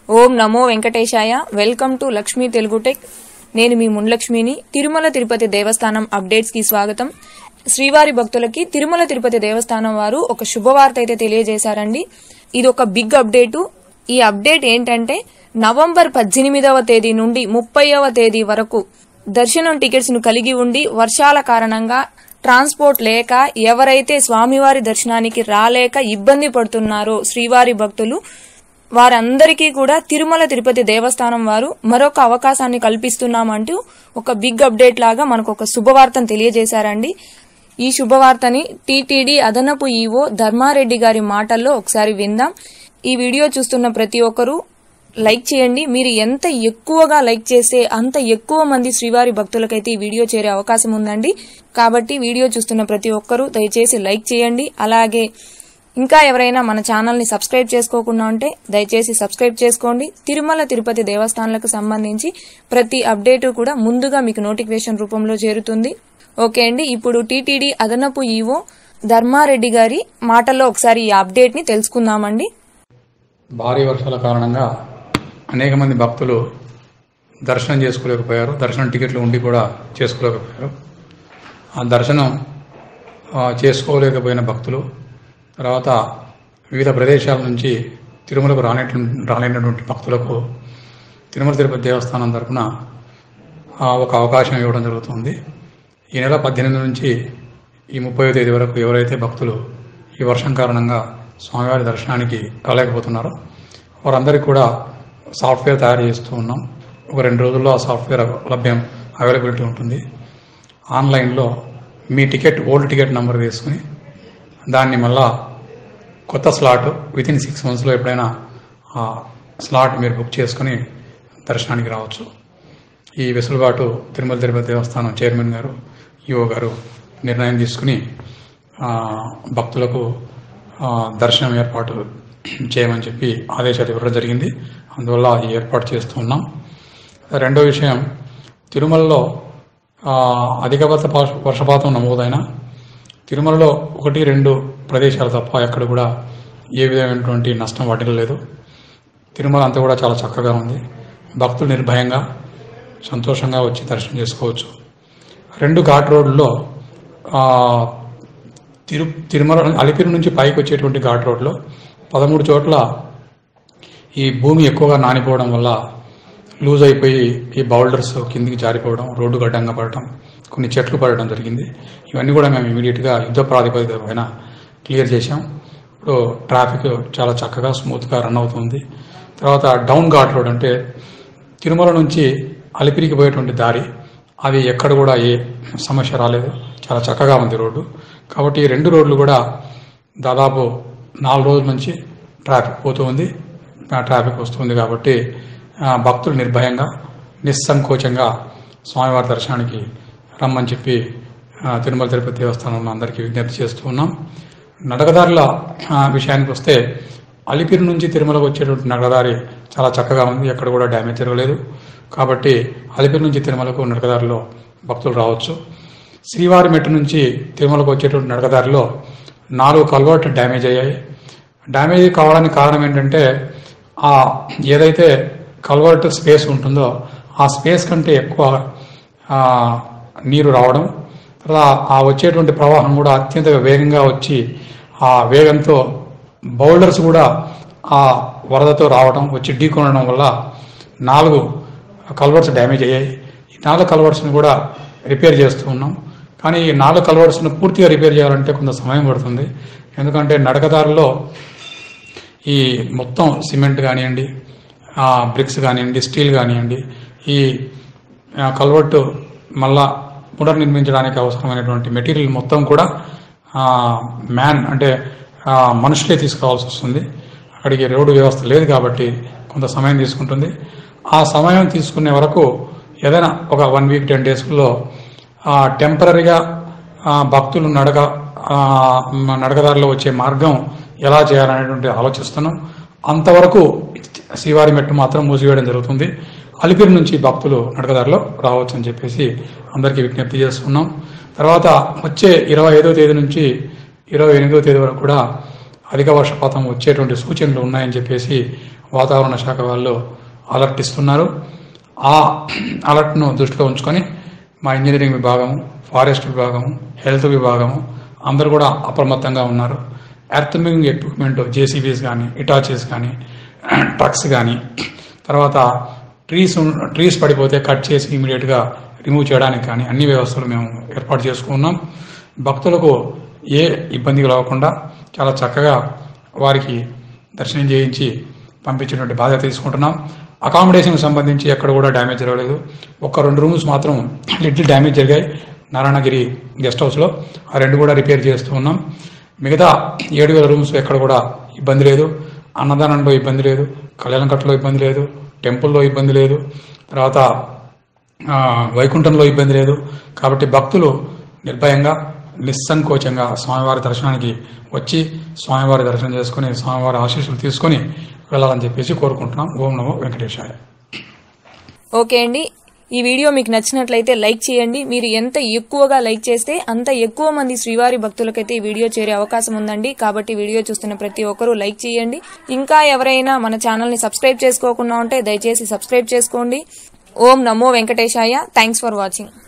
ఓం నమో వెంకటేశాయ welcome to Lakshmi Telugu tech నేను మీ మున్లక్ష్మిని తిరుమల తిరుపతి దేవస్థానం అప్డేట్స్ కి స్వాగతం శ్రీవారి భక్తులకి తిరుమల తిరుపతి దేవస్థానం వారు ఒక శుభవార్త అయితే తెలియజేశారండి ఇది ఒక బిగ్ అప్డేటు ఈ అప్డేట్ ఏంటంటే నవంబర్ పద్దెనిమిదవ తేదీ నుండి ముప్పైవ తేదీ వరకు దర్శనం టికెట్స్ ను కలిగి ఉండి వర్షాల కారణంగా ట్రాన్స్పోర్ట్ లేక ఎవరైతే స్వామివారి దర్శనానికి రాలేక ఇబ్బంది పడుతున్నారో శ్రీవారి భక్తులు వారందరికీ కూడా తిరుమల తిరుపతి దేవస్థానం వారు మరొక అవకాశాన్ని కల్పిస్తున్నామంటూ ఒక బిగ్ అప్డేట్ లాగా మనకు ఒక శుభవార్తను తెలియజేశారండి ఈ శుభవార్తని టీటీడీ అదనపు ఈవో ధర్మారెడ్డి గారి మాటల్లో ఒకసారి విందాం ఈ వీడియో చూస్తున్న ప్రతి ఒక్కరూ లైక్ చేయండి మీరు ఎంత ఎక్కువగా లైక్ చేస్తే అంత ఎక్కువ మంది శ్రీవారి భక్తులకైతే ఈ వీడియో చేరే అవకాశం ఉందండి కాబట్టి వీడియో చూస్తున్న ప్రతి ఒక్కరూ దయచేసి లైక్ చేయండి అలాగే ఇంకా ఎవరైనా మన ఛానల్ ని సబ్స్క్రైబ్ చేసుకోకుండా ఉంటే దయచేసి సబ్స్క్రైబ్ చేసుకోండి తిరుమల తిరుపతి దేవస్థానాలకు సంబంధించి ప్రతి అప్డేటు కూడా ముందుగా మీకు నోటిఫికేషన్ రూపంలో చేరుతుంది ఓకే అండి ఇప్పుడు టీటీడీ అదనపు ఈవో ధర్మారెడ్డి గారి మాటల్లో ఒకసారి ఈ అప్డేట్ ని తెలుసుకుందామండి భారీ వర్షాల కారణంగా అనేక మంది భక్తులు దర్శనం చేసుకోలేకపోయారు దర్శనం టికెట్లు ఉండి కూడా చేసుకోలేకపోయారు ఆ దర్శనం ఆ, చేసుకోలేకపోయిన భక్తులు తర్వాత వివిధ ప్రదేశాల నుంచి తిరుమలకు రానట్టు రాలేనటువంటి భక్తులకు తిరుమల తిరుపతి దేవస్థానం తరపున ఆ, ఒక అవకాశం ఇవ్వడం జరుగుతుంది ఈ నెల పద్దెనిమిది నుంచి ఈ ముప్పై తేదీ వరకు ఎవరైతే భక్తులు ఈ వర్షం కారణంగా స్వామివారి దర్శనానికి రాలేకపోతున్నారో వారందరికీ కూడా సాఫ్ట్వేర్ తయారు చేస్తూ ఉన్నాం ఒక రెండు రోజుల్లో ఆ సాఫ్ట్వేర్ లభ్యం అవైలబిలిటీ ఉంటుంది ఆన్లైన్లో మీ టికెట్ ఓల్డ్ టికెట్ నెంబర్ వేసుకుని దాన్ని మళ్ళా కొత్త స్లాట్ విత్ ఇన్ సిక్స్ మంత్స్లో ఎప్పుడైనా ఆ స్లాట్ మీరు బుక్ చేసుకుని దర్శనానికి రావచ్చు ఈ వెసులుబాటు తిరుమల తిరుపతి దేవస్థానం చైర్మన్ గారు ఈఓ గారు నిర్ణయం తీసుకుని ఆ, భక్తులకు ఆ, దర్శనం ఏర్పాటు చేయమని చెప్పి ఆదేశాలు ఇవ్వడం జరిగింది అందువల్ల ఈ ఏర్పాటు చేస్తూ ఉన్నాం రెండో విషయం తిరుమలలో ఆ, అధిక వర్షపా- వర్షపాతం నమోదైన తిరుమలలో ఒకటి రెండు ప్రదేశాలు తప్ప ఎక్కడ కూడా ఏ విధమైనటువంటి నష్టం వాటిల్లలేదు తిరుమల అంతా కూడా చాలా చక్కగా ఉంది భక్తులు నిర్భయంగా సంతోషంగా వచ్చి దర్శనం చేసుకోవచ్చు రెండు ఘాట్ రోడ్లలో ఆ, తిరు తిరుమల అలిపిరి నుంచి పైకి వచ్చేటువంటి ఘాట్ రోడ్లో పదమూడు చోట్ల ఈ భూమి ఎక్కువగా నానిపోవడం వల్ల లూజ్ అయిపోయి ఈ బౌల్డర్స్ కిందికి జారిపోవడం రోడ్డు గడ్డంగా పడటం కొన్ని చెట్లు పడడం జరిగింది ఇవన్నీ కూడా మేము ఇమీడియట్గా యుద్ధ ప్రాతిపదిక పైన క్లియర్ చేశాం ఇప్పుడు ట్రాఫిక్ చాలా చక్కగా స్మూత్గా రన్ అవుతుంది తర్వాత డౌన్ ఘాట్ రోడ్ అంటే తిరుమల నుంచి అలిపిరికి పోయేటువంటి దారి అది ఎక్కడ కూడా ఏ సమస్య రాలేదు చాలా చక్కగా ఉంది రోడ్డు కాబట్టి ఈ రెండు రోడ్లు కూడా దాదాపు నాలుగు రోజుల నుంచి ట్రాఫిక్ పోతూ ఉంది ఆ ట్రాఫిక్ వస్తుంది కాబట్టి ఆ, భక్తులు నిర్భయంగా నిస్సంకోచంగా స్వామివారి దర్శనానికి రమ్మని చెప్పి ఆ, తిరుమల తిరుపతి దేవస్థానంలో అందరికీ విజ్ఞప్తి చేస్తూ ఉన్నాం నడకదారుల ఆ, విషయానికి వస్తే అలిపిరి నుంచి తిరుమలకు వచ్చేటువంటి నడకదారి చాలా చక్కగా ఉంది ఎక్కడ కూడా డ్యామేజ్ జరగలేదు కాబట్టి అలిపిరి నుంచి తిరుమలకు నడకదారిలో భక్తులు రావచ్చు శ్రీవారి మెట్టు నుంచి తిరుమలకు వచ్చేటువంటి నడకదారిలో నాలుగు కల్వర్ట్ డ్యామేజ్ అయ్యాయి డ్యామేజ్ కావడానికి కారణం ఏంటంటే ఆ ఏదైతే కల్వర్ట్ స్పేస్ ఉంటుందో ఆ స్పేస్ కంటే ఎక్కువ ఆ, నీరు రావడం తర్వాత ఆ వచ్చేటువంటి ప్రవాహం కూడా అత్యంత వేగంగా వచ్చి ఆ వేగంతో బౌల్డర్స్ కూడా ఆ వరదతో రావడం వచ్చి ఢీకొనడం వల్ల నాలుగు కల్వర్ట్స్ డ్యామేజ్ అయ్యాయి ఈ నాలుగు కల్వర్ట్స్ని కూడా రిపేర్ చేస్తూ ఉన్నాం కానీ ఈ నాలుగు కల్వర్ట్స్ను పూర్తిగా రిపేర్ చేయాలంటే కొంత సమయం పడుతుంది ఎందుకంటే నడకదారులో ఈ మొత్తం సిమెంట్ కానివ్వండి ఆ, బ్రిక్స్ కానివ్వండి స్టీల్ కానివ్వండి ఈ ఆ, కల్వర్ట్ మళ్ళా పునర్నిర్మించడానికి అవసరమైనటువంటి మెటీరియల్ మొత్తం కూడా ఆ, మ్యాన్ అంటే ఆ, మనుషులే తీసుకురావాల్సి వస్తుంది అక్కడికి రోడ్డు వ్యవస్థ లేదు కాబట్టి కొంత సమయం తీసుకుంటుంది ఆ సమయం తీసుకునే వరకు ఏదైనా ఒక వన్ వీక్ టెన్ డేస్లో టెంపరీగా భక్తులు నడక ఆ, మ- నడకదారిలో వచ్చే మార్గం ఎలా చేయాలనేటువంటి ఆలోచిస్తున్నాం అంతవరకు శ్రీవారి మెట్టు మాత్రం మూసివేయడం జరుగుతుంది అలిపిరి నుంచి భక్తులు నడకదారిలో రావచ్చు అని చెప్పేసి అందరికీ విజ్ఞప్తి చేస్తున్నాం తర్వాత వచ్చే ఇరవై ఐదో తేదీ నుంచి ఇరవై ఎనిమిదో తేదీ వరకు కూడా అధిక వర్షపాతం వచ్చేటువంటి సూచనలు ఉన్నాయని చెప్పేసి వాతావరణ శాఖ వాళ్ళు అలర్ట్ ఇస్తున్నారు ఆ అలర్ట్ను దృష్టిలో ఉంచుకొని మా ఇంజనీరింగ్ విభాగము ఫారెస్ట్ విభాగము హెల్త్ విభాగము అందరూ కూడా అప్రమత్తంగా ఉన్నారు ఎర్త్ మూవింగ్ ఎక్విప్మెంట్ జేసీబీస్ కానీ ఇటాచీస్ కానీ ట్రక్స్ కానీ తర్వాత ట్రీస్ ఉన్- ట్రీస్ పడిపోతే కట్ చేసి ఇమీడియట్గా రిమూవ్ చేయడానికి కానీ అన్ని వ్యవస్థలు మేము ఏర్పాటు చేసుకున్నాం భక్తులకు ఏ ఇబ్బంది కలగకుండా చాలా చక్కగా వారికి దర్శనం చేయించి పంపించేటువంటి బాధ్యత తీసుకుంటున్నాం అకామిడేషన్కి సంబంధించి ఎక్కడ కూడా డ్యామేజ్ జరగలేదు ఒక రెండు రూమ్స్ మాత్రం లిటిల్ డ్యామేజ్ జరిగాయి నారాయణగిరి గెస్ట్ హౌస్లో ఆ రెండు కూడా రిపేర్ చేస్తూ ఉన్నాం మిగతా ఏడు వేల రూమ్స్ ఎక్కడ కూడా ఇబ్బంది లేదు అన్నదానంలో ఇబ్బంది లేదు కళ్యాణకట్టలో ఇబ్బంది లేదు టెంపుల్లో ఇబ్బంది లేదు తర్వాత ఆ, వైకుంఠంలో ఇబ్బంది లేదు కాబట్టి భక్తులు నిర్భయంగా నిస్సంకోచంగా స్వామివారి దర్శనానికి వచ్చి స్వామివారి దర్శనం చేసుకుని స్వామివారి ఆశీస్సులు తీసుకొని వెళ్ళాలని చెప్పేసి కోరుకుంటున్నాం ఓం నమో వెంకటేశాయ ఓకే అండి ఈ వీడియో మీకు నచ్చినట్లయితే లైక్ చేయండి మీరు ఎంత ఎక్కువగా లైక్ చేస్తే అంత ఎక్కువ మంది శ్రీవారి భక్తులకైతే ఈ వీడియో చేరే అవకాశం ఉందండి కాబట్టి వీడియో చూస్తున్న ప్రతి ఒక్కరూ లైక్ చేయండి ఇంకా ఎవరైనా మన ఛానల్ ని సబ్స్క్రైబ్ చేసుకోకుండా ఉంటే దయచేసి సబ్స్క్రైబ్ చేసుకోండి ఓం నమో వెంకటేశాయ థ్యాంక్స్ ఫర్ వాచింగ్